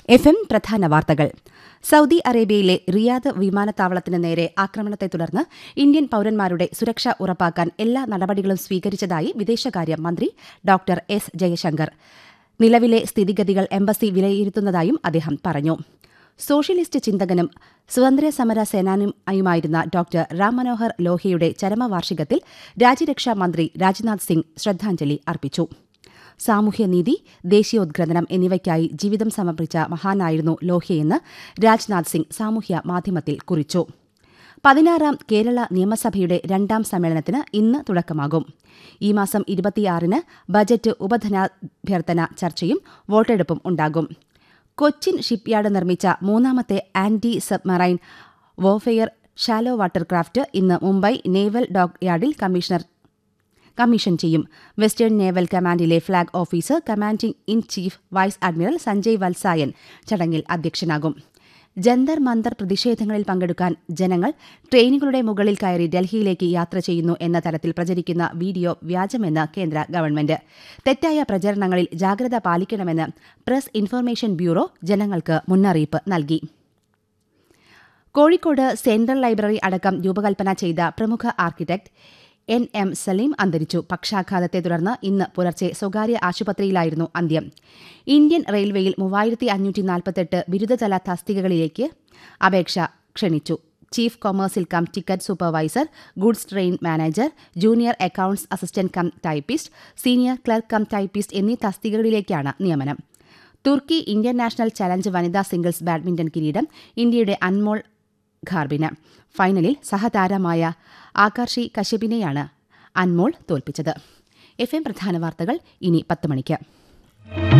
F M പ്രധാന വാർത്തകൾ Saudi അറേബ്യയിലെ റിയാദ് വിമാനത്താവളത്തിന് നേരെ ആക്രമണത്തെ തുടർന്ന് ഇന്ത്യൻ പൌരന്മാരുടെ സുരക്ഷ ഉറപ്പാക്കാൻ എല്ലാ നടപടികളും സ്വീകരിച്ചതായി വിദേശകാര്യ മന്ത്രി ഡോക്ടർ എസ് ജയശങ്കർ നിലവിലെ സ്ഥിതിഗതികൾ എംബസി വിലയിരുത്തുന്നതായും അദ്ദേഹം പറഞ്ഞു സോഷ്യലിസ്റ്റ് ചിന്തകനും സ്വാതന്ത്ര്യ സമര സേനാനിയുമായിരുന്ന ഡോക്ടർ റാം മനോഹർ ലോഹ്യയുടെ ചരമവാർഷികത്തിൽ രാജ്യരക്ഷാ മന്ത്രി രാജ്നാഥ് സിംഗ് ശ്രദ്ധാഞ്ജലി അർപ്പിച്ചു സാമൂഹ്യനീതി ദേശീയോദ്ഗ്രഥനം എന്നിവയ്ക്കായി ജീവിതം സമർപ്പിച്ച മഹാനായിരുന്നു ലോഹ്യയെന്ന് രാജ്നാഥ് സിംഗ് സാമൂഹ്യ മാധ്യമത്തിൽ കുറിച്ചു പതിനാറാം കേരള നിയമസഭയുടെ രണ്ടാം സമ്മേളനത്തിന് ഇന്ന് തുടക്കമാകും ഈ മാസം ഇരുപത്തിയാറിന് ബജറ്റ് ഉപധനാഭ്യർത്ഥന ചർച്ചയും വോട്ടെടുപ്പും ഉണ്ടാകും കൊച്ചിൻ ഷിപ്പ്യാർഡ് നിർമ്മിച്ച മൂന്നാമത്തെ anti submarine warfare shallow water craft ഇന്ന് മുംബൈ നേവൽ ഡോക്ക് യാർഡിൽ കമ്മീഷണർ കമ്മീഷൻ ചെയ്യും വെസ്റ്റേൺ നേവൽ കമാൻഡിലെ flag officer commanding in chief vice admiral Sanjay Vatsayan ചടങ്ങിൽ അധ്യക്ഷനാകും ജന്തർ മന്തർ പ്രതിഷേധങ്ങളിൽ പങ്കെടുക്കാൻ ജനങ്ങൾ ട്രെയിനുകളുടെ മുകളിൽ കയറി ഡൽഹിയിലേക്ക് യാത്ര ചെയ്യുന്നു എന്ന തരത്തിൽ പ്രചരിക്കുന്ന വീഡിയോ വ്യാജമെന്ന് കേന്ദ്ര ഗവൺമെന്റ് തെറ്റായ പ്രചരണങ്ങളിൽ ജാഗ്രത പാലിക്കണമെന്ന് പ്രസ് ഇൻഫർമേഷൻ ബ്യൂറോ ജനങ്ങൾക്ക് മുന്നറിയിപ്പ് നൽകി കോഴിക്കോട് സെൻട്രൽ ലൈബ്രറി അടക്കം രൂപകൽപ്പന ചെയ്ത പ്രമുഖ ആർക്കിടെക്ട് എൻ എം സലീം അന്തരിച്ചു പക്ഷാഘാതത്തെ തുടർന്ന് ഇന്ന് പുലർച്ചെ സ്വകാര്യ ആശുപത്രിയിലായിരുന്നു അന്ത്യം ഇന്ത്യൻ റെയിൽവേയിൽ മൂവായിരത്തി അഞ്ഞൂറ്റി നാൽപ്പത്തെട്ട് ബിരുദതല തസ്തികകളിലേക്ക് അപേക്ഷ ക്ഷണിച്ചു ചീഫ് കൊമേഴ്സിൽ cum ticket supervisor goods train manager junior accounts assistant cum typist senior clerk cum typist എന്നീ തസ്തികകളിലേക്കാണ് നിയമനം തുർക്കി ഇന്ത്യൻ നാഷണൽ ചലഞ്ച് വനിതാ സിംഗിൾസ് ബാഡ്മിന്റൺ കിരീടം ഇന്ത്യയുടെ അൻമോൾ ഖാർബിന് ഫൈനലിൽ സഹതാരമായ ആകാർഷി കശ്യപിനെയാണ് അൻമോൾ തോൽപ്പിച്ചത് എഫ് എം പ്രധാന വാർത്തകൾ ഇനി പത്ത് മണിക്ക്